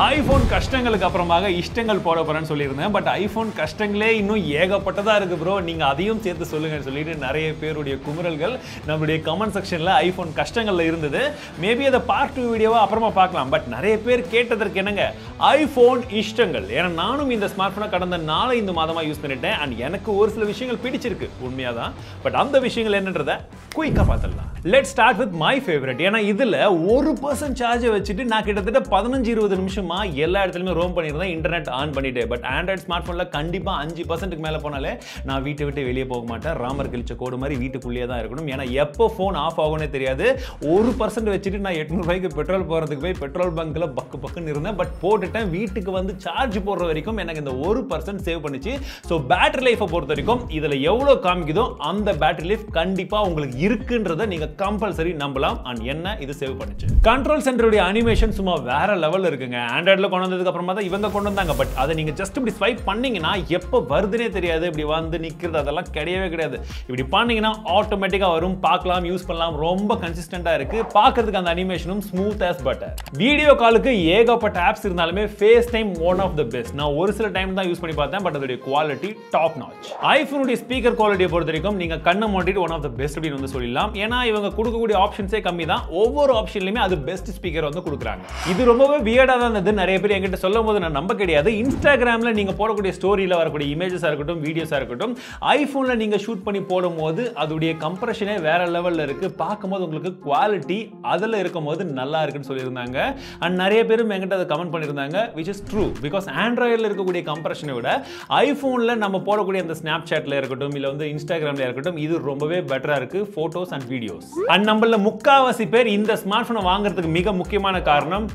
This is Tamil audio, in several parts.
ஐபோன் கஷ்டங்களுக்கு அப்புறமாக இஷ்டங்கள் போட போறேன்னு சொல்லியிருந்தேன் பட் ஐபோன் கஷ்டங்களே இன்னும் ஏகப்பட்டதா இருக்கு ப்ரோ நீங்க அதையும் சேர்த்து சொல்லுங்கன்னு சொல்லிட்டு நிறைய பேருடைய குமுறல்கள் நம்மளுடைய கமெண்ட் செக்ஷன்ல ஐபோன் கஷ்டங்கள்ல இருந்தது மேபி அதை பார்ட் டூ வீடியோவா அப்புறமா பார்க்கலாம் பட் நிறைய பேர் கேட்டதற்கு என்னங்க ஐபோன் இஷ்டங்கள் ஏன்னா நானும் இந்த ஸ்மார்ட் போனை கடந்த நாலு இந்த மாதமா யூஸ் பண்ணிட்டேன் அண்ட் எனக்கு ஒரு சில விஷயங்கள் பிடிச்சிருக்கு உண்மையாதான் பட் அந்த விஷயங்கள் என்னன்றத குயிக்கா பார்த்துடலாம் let start with my favourite ஏன்னா இதுல ஒரு பர்சன்ட் சார்ஜை வச்சுட்டு நான் கிட்டத்தட்ட பதினஞ்சு இருபது நிமிஷமா எல்லா இடத்துலயுமே ரோம் பண்ணியிருந்தேன் இன்டர்நெட் ஆன் பண்ணிட்டு பட் ஆண்ட்ராய்ட் ஸ்மார்ட் போன்ல கண்டிப்பா அஞ்சு பர்சன்ட்டுக்கு மேல போனாலே நான் வீட்டை விட்டு வெளியே போக மாட்டேன் ராமர் கிழிச்ச கோடு மாதிரி வீட்டுக்குள்ளேயே தான் இருக்கணும் ஏன்னா எப்போ ஃபோன் ஆஃப் ஆகும்னே தெரியாது ஒரு பர்சன்ட் வச்சுட்டு நான் எட்நூறு ரூபாய்க்கு பெட்ரோல் போறதுக்கு போய் பெட்ரோல் பங்க்ல பக்கு பக்குன்னு இருந்தேன் பட் போட்டுட்டேன் வீட்டுக்கு வந்து சார்ஜ் போடுற வரைக்கும் எனக்கு இந்த ஒரு பர்சன்ட் சேவ் பண்ணுச்சு ஸோ பேட்டரி லைஃபை பொறுத்த வரைக்கும் இதுல எவ்வளவு காமிக்குதோ அந்த பேட்டரி லைஃப் கண்டிப்பா உங்களுக்கு இருக்குன்றதை நீங்க கம்பல்சரி நம்பலாம் அண்ட் என்ன இது சேவ் பண்ணுச்சு கண்ட்ரோல் சென்டருடைய அனிமேஷன் சும்மா வேற லெவல்ல இருக்குங்க ஆண்ட்ராய்டில் கொண்டு வந்ததுக்கு அப்புறமா தான் இவங்க கொண்டு வந்தாங்க பட் அதை நீங்க ஜஸ்ட் இப்படி ஸ்வைப் பண்ணீங்கன்னா எப்போ வருதுனே தெரியாது இப்படி வந்து நிக்கிறது அதெல்லாம் கிடையவே கிடையாது இப்படி பண்ணீங்கன்னா ஆட்டோமேட்டிக்கா வரும் பார்க்கலாம் யூஸ் பண்ணலாம் ரொம்ப கன்சிஸ்டண்டா இருக்கு பார்க்கிறதுக்கு அந்த அனிமேஷனும் ஸ்மூத் ஆஸ் பட்டர் வீடியோ காலுக்கு ஏகப்பட்ட ஆப்ஸ் இருந்தாலுமே FaceTime one of the best நான் ஒரு சில டைம் தான் யூஸ் பண்ணி பார்த்தேன் பட் அதோடைய குவாலிட்டி டாப் நாச் ஐஃபோனுடைய ஸ்பீக்கர் குவாலிட்டியை பொறுத்த வரைக்கும் நீங்க கண்ணை மாட்டிட்டு ஒன் ஆஃப் த பெஸ்ட் அப்படின்னு வந்து சொல்லலாம் ஏன்னா இவங்க கொடுக்கக்கூடிய ஆப்ஷன்ஸே கம்மி தான் ஒவ்வொரு ஆப்ஷன்லையுமே அது பெஸ்ட் ஸ்பீக்கர் வந்து கொடுக்குறாங்க இது ரொம்பவே வியர்டாக தான் இருந்தது நிறைய பேர் என்கிட்ட சொல்லும் போது நான் நம்ப கிடையாது இன்ஸ்டாகிராமில் நீங்கள் போடக்கூடிய ஸ்டோரியில் வரக்கூடிய இமேஜஸாக இருக்கட்டும் வீடியோஸாக இருக்கட்டும் ஐஃபோனில் நீங்கள் ஷூட் பண்ணி போடும்போது அதோடைய கம்ப்ரஷனே வேற லெவலில் இருக்கு பார்க்கும்போது உங்களுக்கு குவாலிட்டி அதில் இருக்கும்போது நல்லா இருக்குன்னு சொல்லியிருந்தாங்க அண்ட் நிறைய பேரும் என்கிட்ட அதை கமெண்ட் பண்ணியிருந்தாங்க விச் இஸ் ட்ரூ பிகாஸ் ஆண்ட்ராய்டில் இருக்கக்கூடிய கம்ப்ரஷனை விட ஐஃபோனில் நம்ம போடக்கூடிய அந்த ஸ்னாப் சாட்டில் இருக்கட்டும் இல்லை வந்து இன்ஸ்டாகிராமில் இருக்கட்டும் இது ரொம்பவே பெட்டராக இருக்கு ஃபோட்டோஸ் அண்ட் வீடியோஸ் அண்ட் நம்மள முக்காவாசி பேர் இந்த ஸ்மார்ட் ஃபோனை வாங்குறதுக்கு மிக முக்கியமான காரணம்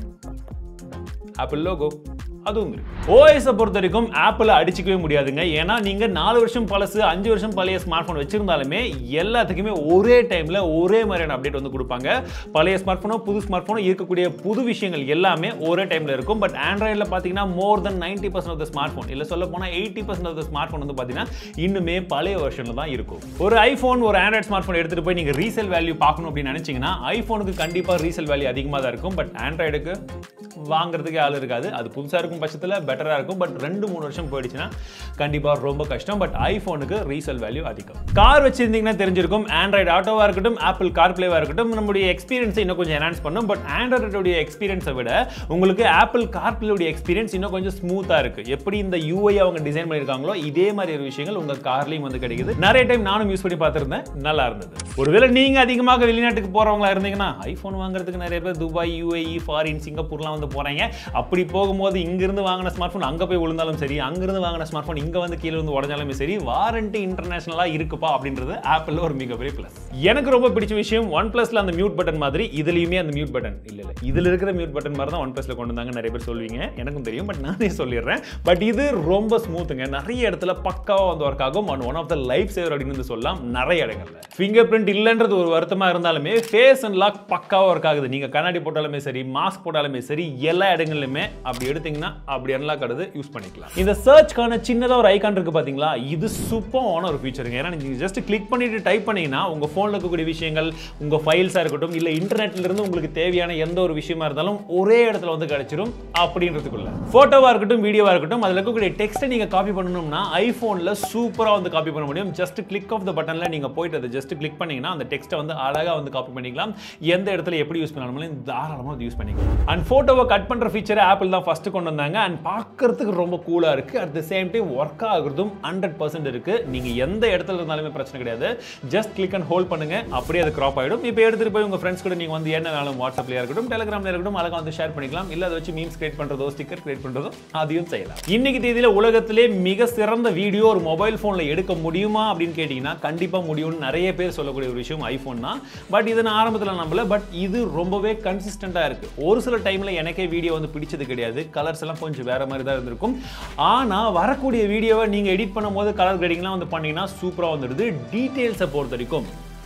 ஆப்பிள் லோகோ அதுவும் இருக்கு ஓஎஸை பொறுத்த வரைக்கும் ஆப்பிள் அடிச்சுக்கவே முடியாதுங்க ஏன்னா நீங்க நாலு வருஷம் பழசு அஞ்சு வருஷம் பழைய ஸ்மார்ட் ஃபோன் வச்சிருந்தாலுமே எல்லாத்துக்குமே ஒரே டைம்ல ஒரே மாதிரியான அப்டேட் வந்து கொடுப்பாங்க பழைய ஸ்மார்ட் ஃபோனோ புது ஸ்மார்ட் ஃபோனோ இருக்கக்கூடிய புது விஷயங்கள் எல்லாமே ஒரே டைம்ல இருக்கும் பட் ஆண்ட்ராய்டில் பார்த்தீங்கன்னா more than ninety percent of the smartphone இல்லை சொல்ல போனால் eighty percent of the smartphone வந்து பார்த்தீங்கன்னா இன்னுமே பழைய வருஷனில் தான் இருக்கும் ஒரு ஐஃபோன் ஒரு ஆண்ட்ராய்ட் ஸ்மார்ட் ஃபோன் எடுத்துட்டு போய் நீங்க ரீசேல் வேல்யூ பார்க்கணும் அப்படின்னு நினைச்சீங்கன்னா ஐஃபோனுக்கு கண்டிப்பாக ரீசேல் வேல்யூ அதிகமாக தான் இருக்கும் பட் ஆண்ட்ராய்டுக்கு வாங்குறதுக்கே ஆள் இருக்காது அது புதுசாக இருக்கும் பட்சத்தில் பெட்டராக இருக்கும் பட் ரெண்டு மூணு வருஷம் போயிடுச்சுன்னா கண்டிப்பாக ரொம்ப கஷ்டம் பட் ஐஃபோனுக்கு ரீசேல் வேல்யூ அதிகம் கார் வச்சிருந்தீங்கன்னா தெரிஞ்சிருக்கும் ஆண்ட்ராய்டு ஆட்டோவாக இருக்கட்டும் ஆப்பிள் கார் பிளேவாக இருக்கட்டும் நம்முடைய எக்ஸ்பீரியன்ஸை இன்னும் கொஞ்சம் என்ஹான்ஸ் பண்ணும் பட் ஆண்ட்ராய்டோடைய எக்ஸ்பீரியன்ஸை விட உங்களுக்கு ஆப்பிள் கார் பிளேவுடைய எக்ஸ்பீரியன்ஸ் இன்னும் கொஞ்சம் ஸ்மூத்தாக இருக்கு எப்படி இந்த யூஐ அவங்க டிசைன் பண்ணியிருக்காங்களோ இதே மாதிரி ஒரு விஷயங்கள் உங்கள் கார்லையும் வந்து கிடைக்குது நிறைய டைம் நானும் யூஸ் பண்ணி பார்த்துருந்தேன் நல்லா இருந்தது ஒருவேளை நீங்கள் அதிகமாக வெளிநாட்டுக்கு போகிறவங்களா இருந்தீங்கன்னா ஐஃபோன் வாங்குறதுக்கு நிறைய பேர் துபாய் யூஏஇ ஃபாரின் சிங்கப்பூர்லாம் வந்து போகிறாங்க அப்படி போகும்போது இங்கிருந்து வாங்கின ஸ்மார்ட் ஃபோன் அங்கே போய் விழுந்தாலும் சரி அங்கிருந்து வாங்கின ஸ்மார்ட் ஃபோன் இங்கே வந்து கீழே வந்து உடஞ்சாலுமே சரி வாரண்டி இன்டர்நேஷனலாக இருக்குப்பா அப்படின்றது ஆப்பிளில் ஒரு மிகப்பெரிய ப்ளஸ் எனக்கு ரொம்ப பிடிச்ச விஷயம் ஒன் ப்ளஸில் அந்த மியூட் பட்டன் மாதிரி இதுலையுமே அந்த மியூட் பட்டன் இல்லை இல்லை இதில் இருக்கிற மியூட் பட்டன் மாதிரி தான் ஒன் ப்ளஸில் கொண்டு வந்தாங்க நிறைய பேர் சொல்லுவீங்க எனக்கும் தெரியும் பட் நானே சொல்லிடுறேன் பட் இது ரொம்ப ஸ்மூத்துங்க நிறைய இடத்துல பக்காவாக வந்து ஒர்க் ஆகும் and one of the life saver அப்படின்னு வந்து சொல்லலாம் நிறைய இடங்கள்ல ஃபிங்கர் பிரிண்ட் இல்லைன்றது ஒரு வருத்தமாக இருந்தாலுமே ஃபேஸ் அண்ட் லாக் பக்காவாக ஒர்க் ஆகுது நீங்கள் கண்ணாடி போட்டாலுமே சரி மாஸ்க் போட்டாலுமே சரி எல்லா இடங்கள்லையுமே அப்படி எடுத்தீங்கன்னா அப்படி அன்லாக் ஆகுது யூஸ் பண்ணிக்கலாம் இந்த சர்ச்க்கான சின்னதாக ஒரு ஐகான் இருக்கு பார்த்தீங்களா இது சூப்பரான ஒரு ஃபீச்சருங்க ஏன்னா நீங்கள் ஜஸ்ட் கிளிக் பண்ணிட்டு டைப் பண்ணீங்கன்னா உங்கள் ஃபோனில் இருக்கக்கூடிய விஷயங்கள் உங்கள் ஃபைல்ஸாக இருக்கட்டும் இல்லை இன்டர்நெட்ல இருந்து உங்களுக்கு தேவையான எந்த ஒரு விஷயமா இருந்தாலும் ஒரே இடத்துல வந்து கிடைச்சிரும் அப்படின்றதுக்குள்ள ஃபோட்டோவாக இருக்கட்டும் வீடியோவாக இருக்கட்டும் அதில் இருக்கக்கூடிய டெக்ஸ்ட்டை நீங்கள் காப்பி பண்ணணும்னா ஐஃபோனில் சூப்பராக வந்து காப்பி பண்ண முடியும் ஜஸ்ட் கிளிக் ஆஃப் த பட்டனில் நீங்கள் போயிட்டு அதை ஜஸ்ட் கிளிக் பண்ணீங்கன்னா அந்த டெக்ஸ்ட்டை வந்து அழகாக வந்து காப்பி பண்ணிக்கலாம் எந்த இடத்துல எப்படி யூஸ் பண்ணாலும் தாராளமாக அது யூஸ் பண்ணிக்கலாம் அண்ட் ஃபோட்டோவை கட் பண்ணுற ஃபீச்சரை ஆப்பிள் தான் ஃபஸ்ட்டு கொண்டு வந்தாங்க அண்ட் பார்க்கறதுக்கு ரொம்ப கூலாக இருக்குது at the same time work ஆகுறதும் ஹண்ட்ரட் பர்சன்ட் இருக்குது நீங்கள் எந்த இடத்துல இருந்தாலுமே பிரச்சனை கிடையாது ஜஸ்ட் கிளிக் அண்ட் ஹோல்ட் பண்ணுங்க அப்படியே அது கிராப் ஆகிடும் இப்போ எடுத்துகிட்டு போய் உங்கள் ஃப்ரெண்ட்ஸ் கூட நீங்கள் வந்து என்ன வேணும் வாட்ஸ்அப்லேயே இருக்கட்டும் டெலிகிராமில் இருக்கட்டும் அழகாக வந்து ஷேர் பண்ணிக்கலாம் இல்லை அதை வச்சு மீம்ஸ் கிரியேட் பண்ணுறதோ ஸ்டிக்கர் கிரியேட் பண்ணுறதோ அதையும் செய்யலாம் இன்னைக்கு தேதியில் உலகத்திலே மிக சிறந்த வீடியோ ஒரு மொபைல் ஃபோனில் எடுக்க முடியுமா அப்படின்னு கேட்டிங்கன்னா கண்டிப்பாக முடியும்னு நிறைய பேர் சொல்லக்கூடிய ஒரு விஷயம் ஐஃபோன் தான் பட் இதை நான் ஆரம்பத்தில் நம்பல பட் இது ரொம்பவே கன்சிஸ்டண்ட்டாக இருக்குது ஒரு சில டைமில் எனக்கே வீடியோ வந்து பிடிச்சது கிடையாது கலர்ஸ் எல்லாம் கொஞ்சம் வேற மாதிரி தான் இருந்திருக்கும் ஆனால் வரக்கூடிய வீடியோவை நீங்கள் எடிட் பண்ணும்போது கலர் கிரேடிங்லாம் வந்து பண்ணீங்கன்னா சூப்பராக வந்துடுது டீட்டெயில்ஸை பொறுத்த வரைக்கும்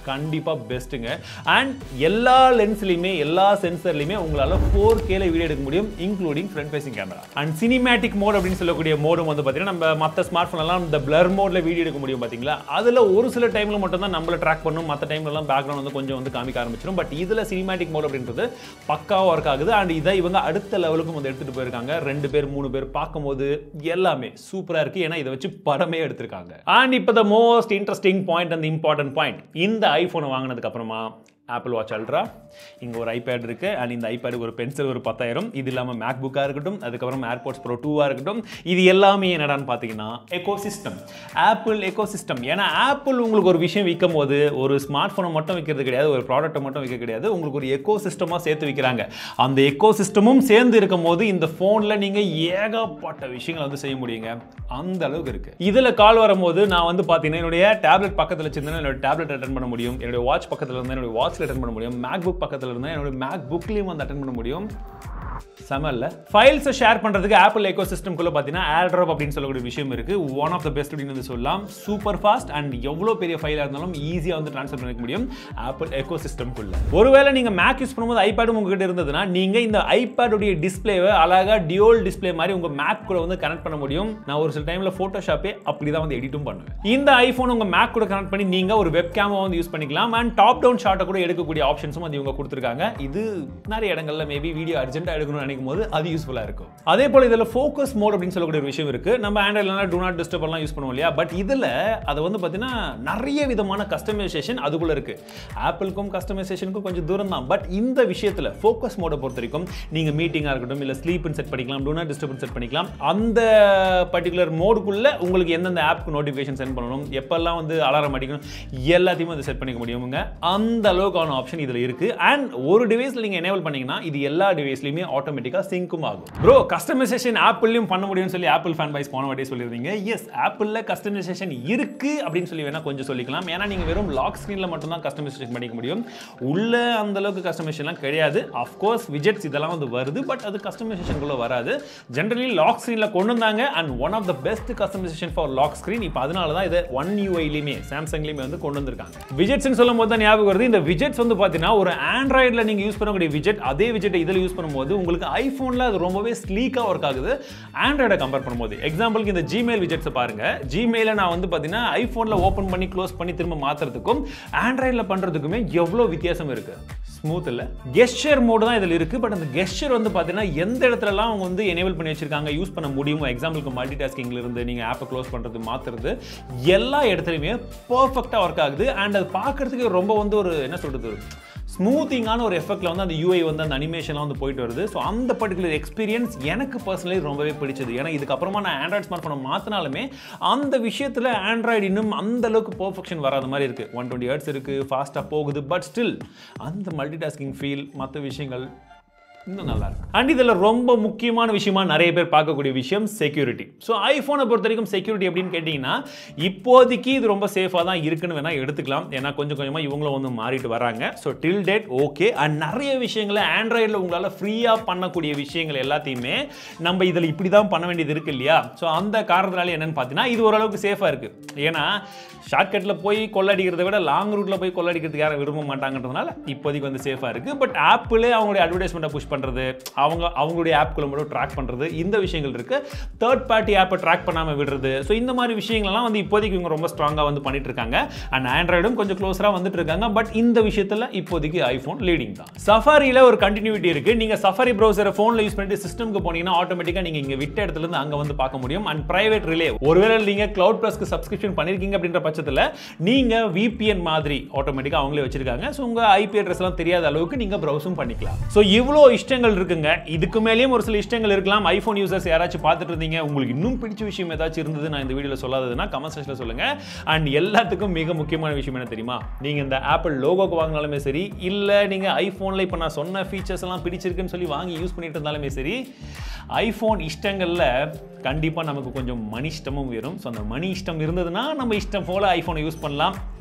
கண்டிப்பாக பெஸ்ட்டுங்க அண்ட் எல்லா லென்ஸ்லையுமே எல்லா சென்சர்லையுமே உங்களால் ஃபோர் கேல வீடியோ எடுக்க முடியும் including front facing camera and cinematic mode அப்படின்னு சொல்லக்கூடிய மோடும் வந்து பார்த்தீங்கன்னா நம்ம மற்ற ஸ்மார்ட் ஃபோன்லாம் இந்த பிளர் மோடில் வீடியோ எடுக்க முடியும் பார்த்தீங்களா அதில் ஒரு சில டைமில் மட்டும் தான் நம்மள ட்ராக் பண்ணும் மற்ற டைம்லலாம் பேக்ரவுண்ட் வந்து கொஞ்சம் வந்து காமிக்க ஆரம்பிச்சிடும் பட் இதில் சினிமேட்டிக் மோட் அப்படின்றது பக்காவாக ஒர்க் ஆகுது அண்ட் இதை இவங்க அடுத்த லெவலுக்கும் வந்து எடுத்துகிட்டு போயிருக்காங்க ரெண்டு பேர் மூணு பேர் பார்க்கும்போது எல்லாமே சூப்பராக இருக்குது ஏன்னா இதை வச்சு படமே எடுத்திருக்காங்க அண்ட் இப்போ the most interesting point and important point இந்த ஐஃபோனை வாங்கினதுக்கு அப்புறமா ஆப்பிள் வாட்ச் அல்ட்ரா இங்கே ஒரு ஐபேட் இருக்குது அண்ட் இந்த ஐபேடுக்கு ஒரு பென்சில் ஒரு பத்தாயிரம் இது இல்லாமல் மேக் புக்காக இருக்கட்டும் அதுக்கப்புறம் ஏர்போர்ட்ஸ் ப்ரோ டூவாக இருக்கட்டும் இது எல்லாமே என்னடான்னு பார்த்தீங்கன்னா ecosystem Apple ecosystem ஏன்னா ஆப்பிள் உங்களுக்கு ஒரு விஷயம் விற்கும் போது ஒரு ஸ்மார்ட் ஃபோனை மட்டும் விற்கிறது கிடையாது ஒரு ப்ராடக்ட்டை மட்டும் விற்க கிடையாது உங்களுக்கு ஒரு எக்கோ சிஸ்டமாக சேர்த்து விற்கிறாங்க அந்த எக்கோ சிஸ்டமும் சேர்ந்து இருக்கும் போது இந்த ஃபோனில் நீங்கள் ஏகப்பட்ட விஷயங்களை வந்து செய்ய முடியுங்க அந்த அளவுக்கு இருக்குது இதில் கால் வரும்போது நான் வந்து பார்த்தீங்கன்னா என்னுடைய டேப்லெட் பக்கத்தில் வச்சிருந்தேன் என்னோட டேப்லெட் அட்டன் பண்ண முடியும் என்னுடைய வாட்ச் பக்கத்தில் இருந்தால் என்னுடைய வாட்ச்சில் அட்டன் பண்ண முடியும் மேக் புக் பக்கத்தில் இருந்தால் என்னோட மேக் புக்லேயும் வந்து அட்டன் பண்ண முடியும் செமல்ல ஃபைல்ஸை ஷேர் பண்ணுறதுக்கு ஆப்பிள் எக்கோ சிஸ்டம்குள்ளே பார்த்தீங்கன்னா ஏர்ட்ராப் அப்படின்னு சொல்லக்கூடிய விஷயம் இருக்குது ஒன் ஆஃப் த பெஸ்ட் அப்படின்னு வந்து சொல்லலாம் சூப்பர் ஃபாஸ்ட் அண்ட் எவ்வளோ பெரிய ஃபைலாக இருந்தாலும் ஈஸியாக வந்து ட்ரான்ஸ்ஃபர் பண்ணிக்க முடியும் ஆப்பிள் எக்கோ சிஸ்டம்குள்ள ஒருவேளை நீங்கள் மேக் யூஸ் பண்ணும்போது ஐபேடும் உங்ககிட்ட இருந்ததுன்னா நீங்கள் இந்த ஐபேடுடைய டிஸ்பிளேவை அழகாக டியோல் டிஸ்பிளே மாதிரி உங்கள் மேக் கூட வந்து கனெக்ட் பண்ண முடியும் நான் ஒரு சில டைமில் ஃபோட்டோஷாப்பே அப்படி தான் வந்து எடிட்டும் பண்ணுவேன் இந்த ஐஃபோன் உங்கள் மேக் கூட கனெக்ட் பண்ணி நீங்கள் ஒரு வெப் கேமரா வந்து யூஸ் பண்ணிக்கலாம் அண்ட் டாப் டவுன் ஷாட்டை கூட எடுக்கக்கூடிய ஆப்ஷன்ஸும் வந்து இவங்க கொடுத்துருக்காங்க இது நிறைய இடங்கள்ல மேபி வீடியோ அர்ஜென்ட்டாக எடுக்கணும்னு நினைக்கும் போது அது யூஸ்ஃபுல்லாக இருக்கும் அதே போல் இதில் ஃபோக்கஸ் மோட் அப்படின்னு சொல்லக்கூடிய ஒரு விஷயம் இருக்குது நம்ம ஆண்ட்ராய்ட்லாம் டூ நாட் டிஸ்டர்ப் எல்லாம் யூஸ் பண்ணுவோம் இல்லையா பட் இதில் அது வந்து பார்த்தீங்கன்னா நிறைய விதமான கஸ்டமைசேஷன் அதுக்குள்ளே இருக்குது ஆப்பிளுக்கும் கஸ்டமைசேஷனுக்கும் கொஞ்சம் தூரம் தான் பட் இந்த விஷயத்தில் ஃபோக்கஸ் மோடை பொறுத்த வரைக்கும் நீங்கள் மீட்டிங்காக இருக்கட்டும் இல்லை ஸ்லீப்னு செட் பண்ணிக்கலாம் டூ நாட் டிஸ்டர்ப் செட் பண்ணிக்கலாம் அந்த பர்டிகுலர் மோடுக்குள்ளே உங்களுக்கு எந்தெந்த ஆப்க்கு நோட்டிஃபிகேஷன் சென்ட் பண்ணணும் எப்பெல்லாம் வந்து அலாரம் அடிக்கணும் எல்லாத்தையுமே வந்து செட் பண்ணிக்க முடியுங்க அந்த அளவுக்கான ஆப்ஷன் இதில் இருக்குது அண்ட் ஒரு டிவைஸில் நீங்கள் எனேபிள் பண்ணீங்கன்னா இது எல்லா டிவைஸ்லையுமே ஆட்டோமேட்டிக்காக சிங்க்கும் ஆகும் ப்ரோ கஸ்டமைசேஷன் ஆப்பிள்லையும் பண்ண முடியும்னு சொல்லி ஆப்பிள் ஃபேன் பைஸ் போன வாட்டி சொல்லியிருந்தீங்க எஸ் ஆப்பிளில் கஸ்டமைசேஷன் இருக்கு அப்படின்னு சொல்லி வேணா கொஞ்சம் சொல்லிக்கலாம் ஏன்னா நீங்கள் வெறும் லாக் ஸ்க்ரீனில் மட்டும் தான் கஸ்டமைசேஷன் பண்ணிக்க முடியும் உள்ள அந்த அளவுக்கு கஸ்டமைசேஷன்லாம் கிடையாது அஃப்கோர்ஸ் விஜெட்ஸ் இதெல்லாம் வந்து வருது பட் அது கஸ்டமைசேஷனுக்குள்ள வராது ஜென்ரலி லாக் ஸ்க்ரீனில் கொண்டு வந்தாங்க and one of the best customisation for lock screen இப்போ அதனால தான் இதை ஒன் யூஐலையுமே சாம்சங்லையுமே வந்து கொண்டு வந்திருக்காங்க விஜெட்ஸ்னு சொல்லும் போது தான் ஞாபகம் வருது இந்த விஜெட்ஸ் வந்து பார்த்தீங்கன்னா ஒரு ஆண்ட்ராய்டில் நீங்கள் யூஸ் பண்ணக்கூடிய விஜெட் அதே விஜெட்டை இதில் யூஸ் பண்ணும்போது உங்களுக்கு ஐஃபோனில் அது ரொம்பவே ஸ்லீக்காக ஒர்க் ஆகுது ஆண்ட்ராய்டை கம்பேர் பண்ணும்போது எக்ஸாம்பிளுக்கு இந்த ஜிமெயில் விஜெட்ஸை பாருங்க ஜிமெயிலை நான் வந்து பார்த்தீங்கன்னா ஐஃபோனில் ஓப்பன் பண்ணி க்ளோஸ் பண்ணி திரும்ப மாற்றுறதுக்கும் ஆண்ட்ராய்டில் பண்ணுறதுக்குமே எவ்வளோ வித்தியாசம் இருக்கு ஸ்மூத் இல்லை கெஸ்டர் மோடு தான் இதில் இருக்குது பட் அந்த கெஸ்டர் வந்து பார்த்தீங்கன்னா எந்த இடத்துலலாம் அவங்க வந்து எனேபிள் பண்ணி வச்சிருக்காங்க யூஸ் பண்ண முடியுமோ எக்ஸாம்பிளுக்கு மல்டி டாஸ்கிங்ல இருந்து நீங்கள் ஆப்பை க்ளோஸ் பண்ணுறது மாற்றுறது எல்லா இடத்துலையுமே பர்ஃபெக்டாக ஒர்க் ஆகுது அண்ட் அது பார்க்கறதுக்கு ரொம்ப வந்து ஒரு என்ன சொல்கிறது ஸ்மூத்திங்கான ஒரு எஃபெக்ட்ல வந்து அந்த யூஐ வந்து அந்த அனிமேஷன்லாம் வந்து போயிட்டு வருது ஸோ அந்த பர்டிகுலர் எக்ஸ்பீரியன்ஸ் எனக்கு பர்சனலி ரொம்பவே பிடிச்சது ஏன்னா இதுக்கப்புறமா நான் ஆண்ட்ராய்ட் ஸ்மார்ட் ஃபோனை மாற்றினாலுமே அந்த விஷயத்தில் ஆண்ட்ராய்டு இன்னும் அந்த அளவுக்கு பர்ஃபெக்ஷன் வராத மாதிரி இருக்குது ஒன் டுவெண்ட்டி ஹர்ட்ஸ் இருக்குது ஃபாஸ்ட்டாக போகுது பட் ஸ்டில் அந்த மல்டி டாஸ்கிங் ஃபீல் மற்ற விஷயங்கள் இன்னும் நல்லா இருக்கும் அண்ட் இதில் ரொம்ப முக்கியமான விஷயமா நிறைய பேர் பார்க்கக்கூடிய விஷயம் செக்யூரிட்டி ஸோ ஐஃபோனை பொறுத்த வரைக்கும் செக்யூரிட்டி அப்படின்னு கேட்டிங்கன்னா இப்போதைக்கு இது ரொம்ப சேஃபாக தான் இருக்குன்னு வேணால் எடுத்துக்கலாம் ஏன்னா கொஞ்சம் கொஞ்சமாக இவங்களும் வந்து மாறிட்டு வராங்க so till date okay and நிறைய விஷயங்களை ஆண்ட்ராய்டில் உங்களால் ஃப்ரீயாக பண்ணக்கூடிய விஷயங்கள் எல்லாத்தையுமே நம்ம இதில் இப்படி தான் பண்ண வேண்டியது இருக்கு இல்லையா ஸோ அந்த காரணத்தினால என்னன்னு பார்த்தீங்கன்னா இது ஓரளவுக்கு சேஃபாக இருக்குது ஏன்னா ஷார்ட்கட்டில் போய் கொள்ளடிக்கிறத விட லாங் ரூட்டில் போய் கொள்ளடிக்கிறதுக்கு யாரும் விரும்ப மாட்டாங்கன்றதுனால இப்போதைக்கு வந்து சேஃபாக இருக்குது பட் ஆப்பிளே அவங்களுடைய அட்வர்டைஸ்மெண்ட்டை புஷ் பண்ணுறது அவங்க அவங்களுடைய ஆப்குள்ள மட்டும் ட்ராக் பண்ணுறது இந்த விஷயங்கள் இருக்குது தேர்ட் பார்ட்டி ஆப்பை ட்ராக் பண்ணாமல் விடுறது ஸோ இந்த மாதிரி விஷயங்கள்லாம் வந்து இப்போதைக்கு இவங்க ரொம்ப ஸ்ட்ராங்காக வந்து பண்ணிட்டு இருக்காங்க அண்ட் ஆண்ட்ராய்டும் கொஞ்சம் க்ளோஸராக வந்துட்டு இருக்காங்க பட் இந்த விஷயத்தில் இப்போதைக்கு ஐஃபோன் லீடிங் தான் சஃபாரியில் ஒரு கண்டினியூட்டி இருக்குது நீங்கள் சஃபாரி ப்ரௌசரை ஃபோனில் யூஸ் பண்ணிட்டு சிஸ்டம்க்கு போனீங்கன்னா ஆட்டோமேட்டிக்காக நீங்கள் இங்கே விட்ட இடத்துல இருந்து அங்கே வந்து பார்க்க முடியும் அண்ட் பிரைவேட் ரிலே ஒருவேளை நீங்கள் க்ளவுட் ப்ளஸ்க்கு சப்ஸ்கிரிப்ஷன் பண்ணியிருக்கீங்க அப்படின்ற பட்சத்தில் நீங்கள் விபிஎன் மாதிரி ஆட்டோமேட்டிக்காக அவங்களே வச்சிருக்காங்க ஸோ உங்கள் ஐபி அட்ரஸ்லாம் தெரியாத அளவுக்கு நீங்கள் ப்ரௌஸும் பண்ணிக்கலாம் ஸோ இவ்வளோ இஷ்டங்கள் இருக்குங்க இதுக்கு மேலேயும் ஒரு சில இஷ்டங்கள் இருக்கலாம் ஐஃபோன் யூசர்ஸ் யாராச்சும் பார்த்துட்டு இருந்தீங்க உங்களுக்கு இன்னும் பிடிச்ச விஷயம் ஏதாச்சும் இருந்தது நான் இந்த வீடியோவில் சொல்லாததுன்னா கமெண்ட் செக்ஷனில் சொல்லுங்க அண்ட் எல்லாத்துக்கும் மிக முக்கியமான விஷயம் என்ன தெரியுமா நீங்கள் இந்த ஆப்பிள் லோகோக்கு வாங்கினாலுமே சரி இல்லை நீங்கள் ஐஃபோனில் இப்போ நான் சொன்ன ஃபீச்சர்ஸ் எல்லாம் பிடிச்சிருக்குன்னு சொல்லி வாங்கி யூஸ் பண்ணிட்டு இருந்தாலுமே சரி ஐஃபோன் இஷ்டங்களில் கண்டிப்பாக நமக்கு கொஞ்சம் மணி இஷ்டமும் வரும் ஸோ அந்த மணி இஷ்டம் இருந்ததுன்னா நம்ம இஷ்டம் போல் ஐஃபோனை யூஸ் பண்ணலாம்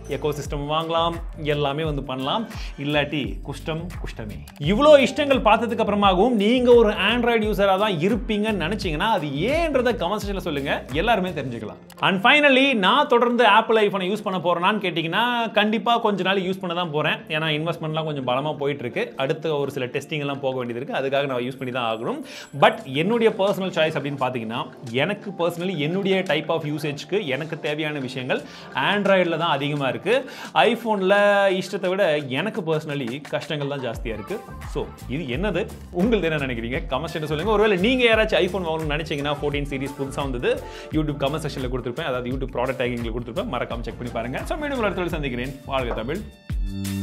எக்கோ சிஸ்டம் வாங்கலாம் எல்லாமே வந்து பண்ணலாம் இல்லாட்டி குஷ்டம் குஷ்டமே இவ்வளோ இஷ்டங்கள் பார்த்ததுக்கு அப்புறமாகவும் நீங்க ஒரு ஆண்ட்ராய்டு யூசராக தான் இருப்பீங்கன்னு நினைச்சீங்கன்னா அது ஏன்றதை கமெண்ட் செக்ஷனில் சொல்லுங்க எல்லாருமே தெரிஞ்சுக்கலாம் அண்ட் ஃபைனலி நான் தொடர்ந்து ஆப்பிள் ஐஃபோனை யூஸ் பண்ண போறேனான்னு கேட்டிங்கன்னா கண்டிப்பாக கொஞ்ச நாள் யூஸ் பண்ண தான் போகிறேன் ஏன்னா இன்வெஸ்ட்மெண்ட்லாம் கொஞ்சம் பலமாக போயிட்டு இருக்கு அடுத்து ஒரு சில டெஸ்டிங் எல்லாம் போக வேண்டியது இருக்கு அதுக்காக நான் யூஸ் பண்ணி தான் ஆகணும் பட் என்னுடைய பர்சனல் சாய்ஸ் அப்படின்னு பார்த்தீங்கன்னா எனக்கு பர்சனலி என்னுடைய டைப் ஆஃப் யூசேஜ்க்கு எனக்கு தேவையான விஷயங்கள் ஆண்ட்ராய்டில் தான் அதிகமாக இருக்குது ஐஃபோனில் இஷ்டத்தை விட எனக்கு பர்சனலி கஷ்டங்கள் தான் ஜாஸ்தியாக இருக்குது ஸோ இது என்னது உங்களுக்கு என்ன நினைக்கிறீங்க கமெண்ட் செக்ஷன் சொல்லுங்கள் ஒருவேளை நீங்கள் யாராச்சும் ஐஃபோன் வாங்கணும்னு நினச்சிங்கன்னா ஃபோர்டீன் சீரிஸ் புதுசாக வந்தது யூடியூப் கமெண்ட் செக்ஷனில் கொடுத்துருப்பேன் அதாவது யூடியூப் ப்ராடக்ட் டேக்கிங்கில் கொடுத்துருப்பேன் மறக்காம செக் பண்ணி பாருங்கள் ஸோ மீண்டும் ஒரு இடத்துல சந்திக்கிறேன் வாழ்க தமிழ்